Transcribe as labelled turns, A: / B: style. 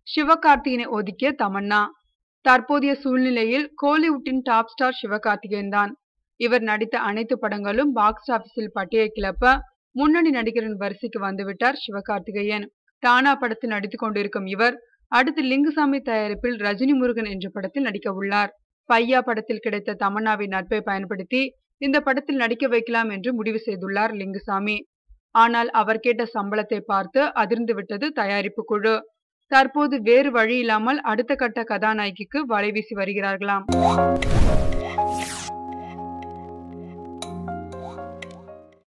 A: சிவகார்த்திகேயனை ஒதுக்கிய தமன்னா தற்போதைய சூழ்நிலையில் கோலிவுட்டின் டாப் ஸ்டார் சிவகார்த்திகேயன் தான் இவர் நடித்த அனைத்து படங்களும் பாக்ஸ் ஆபீஸில் பட்டையை கிளப்ப முன்னணி நடிகரின் வரிசைக்கு வந்துவிட்டார் சிவகார்த்திகேயன் தானா படத்தில் நடித்துக் கொண்டிருக்கும் இவர் அடுத்து லிங்குசாமி தயாரிப்பில் ரஜினி முருகன் என்ற படத்தில் நடிக்க உள்ளார் பையா படத்தில் கிடைத்த தமன்னாவின் நட்பை பயன்படுத்தி இந்த படத்தில் நடிக்க வைக்கலாம் என்று முடிவு செய்துள்ளார் லிங்குசாமி ஆனால் அவர் கேட்ட சம்பளத்தை பார்த்து அதிர்ந்து விட்டது தயாரிப்பு குழு தற்போது வேறு வழி இல்லாமல் அடுத்த கட்ட கதாநாயகிக்கு வலை வீசி வருகிறார்களாம்